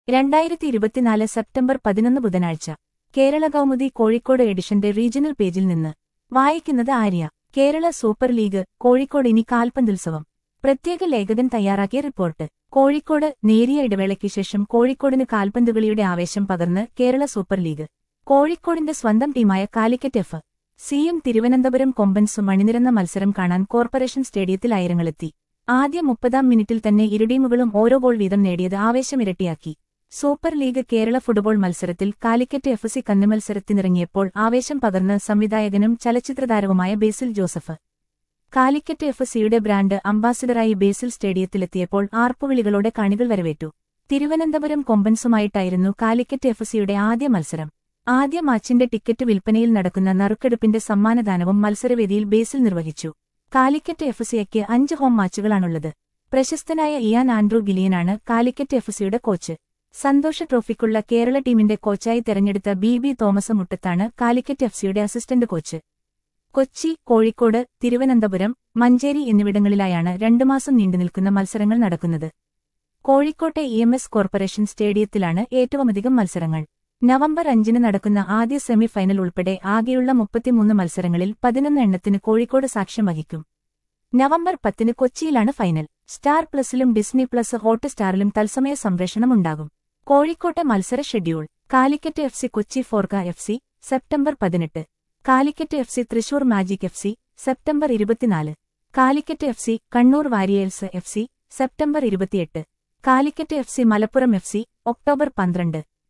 രണ്ടായിരത്തി ഇരുപത്തിനാല് സെപ്റ്റംബർ പതിനൊന്ന് ബുധനാഴ്ച കേരള കൗമുദി കോഴിക്കോട് എഡിഷന്റെ റീജിയണൽ പേജിൽ നിന്ന് വായിക്കുന്നത് ആര്യ കേരള സൂപ്പർ ലീഗ് കോഴിക്കോട് ഇനി കാൽപന്തുത്സവം പ്രത്യേക ലേഖകൻ തയ്യാറാക്കിയ റിപ്പോർട്ട് കോഴിക്കോട് നേരിയ ഇടവേളയ്ക്ക് ശേഷം കോഴിക്കോടിന് കാൽപന്തുകളിയുടെ ആവേശം പകർന്ന് കേരള സൂപ്പർ ലീഗ് കോഴിക്കോടിന്റെ സ്വന്തം ടീമായ കാലിക്കറ്റ് എഫ് സിയും തിരുവനന്തപുരം കൊമ്പൻസും അണിനിരന്ന മത്സരം കാണാൻ കോർപ്പറേഷൻ സ്റ്റേഡിയത്തിൽ ആയിരങ്ങളെത്തി ആദ്യ മുപ്പതാം മിനിറ്റിൽ തന്നെ ഇരു ടീമുകളും ഓരോ ഗോൾ വീതം നേടിയത് ആവേശമിരട്ടിയാക്കി സൂപ്പർ ലീഗ് കേരള ഫുട്ബോൾ മത്സരത്തിൽ കാലിക്കറ്റ് എഫ് സി കന്നിമത്സരത്തിനിറങ്ങിയപ്പോൾ ആവേശം പകർന്ന് സംവിധായകനും ചലച്ചിത്രതാരവുമായ ബേസിൽ ജോസഫ് കാലിക്കറ്റ് എഫ് സിയുടെ ബ്രാൻഡ് അംബാസിഡറായി ബേസിൽ സ്റ്റേഡിയത്തിലെത്തിയപ്പോൾ ആർപ്പുവിളികളോടെ കാണികൾ വരവേറ്റു തിരുവനന്തപുരം കൊമ്പൻസുമായിട്ടായിരുന്നു കാലിക്കറ്റ് എഫ് സിയുടെ ആദ്യ മത്സരം ആദ്യ മാച്ചിന്റെ ടിക്കറ്റ് വിൽപ്പനയിൽ നടക്കുന്ന നറുക്കെടുപ്പിന്റെ സമ്മാനദാനവും മത്സരവേദിയിൽ ബേസിൽ നിർവഹിച്ചു കാലിക്കറ്റ് എഫ് സിയയ്ക്ക് അഞ്ച് ഹോം മാച്ചുകളാണുള്ളത് പ്രശസ്തനായ ഇയാൻ ആൻഡ്രൂ ഗിലിയനാണ് കാലിക്കറ്റ് എഫ് സിയുടെ കോച്ച് സന്തോഷ ട്രോഫിക്കുള്ള കേരള ടീമിന്റെ കോച്ചായി തെരഞ്ഞെടുത്ത ബി ബി തോമസ് മുട്ടത്താണ് കാലിക്കറ്റ് എഫ് സിയുടെ അസിസ്റ്റന്റ് കോച്ച് കൊച്ചി കോഴിക്കോട് തിരുവനന്തപുരം മഞ്ചേരി എന്നിവിടങ്ങളിലായാണ് രണ്ടു മാസം നീണ്ടുനിൽക്കുന്ന മത്സരങ്ങൾ നടക്കുന്നത് കോഴിക്കോട്ടെ ഇ എം എസ് കോർപ്പറേഷൻ സ്റ്റേഡിയത്തിലാണ് ഏറ്റവുമധികം മത്സരങ്ങൾ നവംബർ അഞ്ചിന് നടക്കുന്ന ആദ്യ സെമി ഫൈനൽ ഉൾപ്പെടെ ആകെയുള്ള മുപ്പത്തിമൂന്ന് മത്സരങ്ങളിൽ പതിനൊന്ന് എണ്ണത്തിന് കോഴിക്കോട് സാക്ഷ്യം വഹിക്കും നവംബർ പത്തിന് കൊച്ചിയിലാണ് ഫൈനൽ സ്റ്റാർ പ്ലസിലും ഡിസ്നി പ്ലസ് ഹോട്ട്സ്റ്റാറിലും തത്സമയ സംപ്രേഷണമുണ്ടാകും കോഴിക്കോട്ടെ മത്സര schedule Calicut F C Kochi Forca F C September പതിനെട്ട് Calicut F C Thrissur magic F C September ഇരുപത്തിനാല് Calicut F C Kannur warriors F C September ഇരുപത്തിയെട്ട് Calicut F C Malappuram F C October പന്ത്രണ്ട്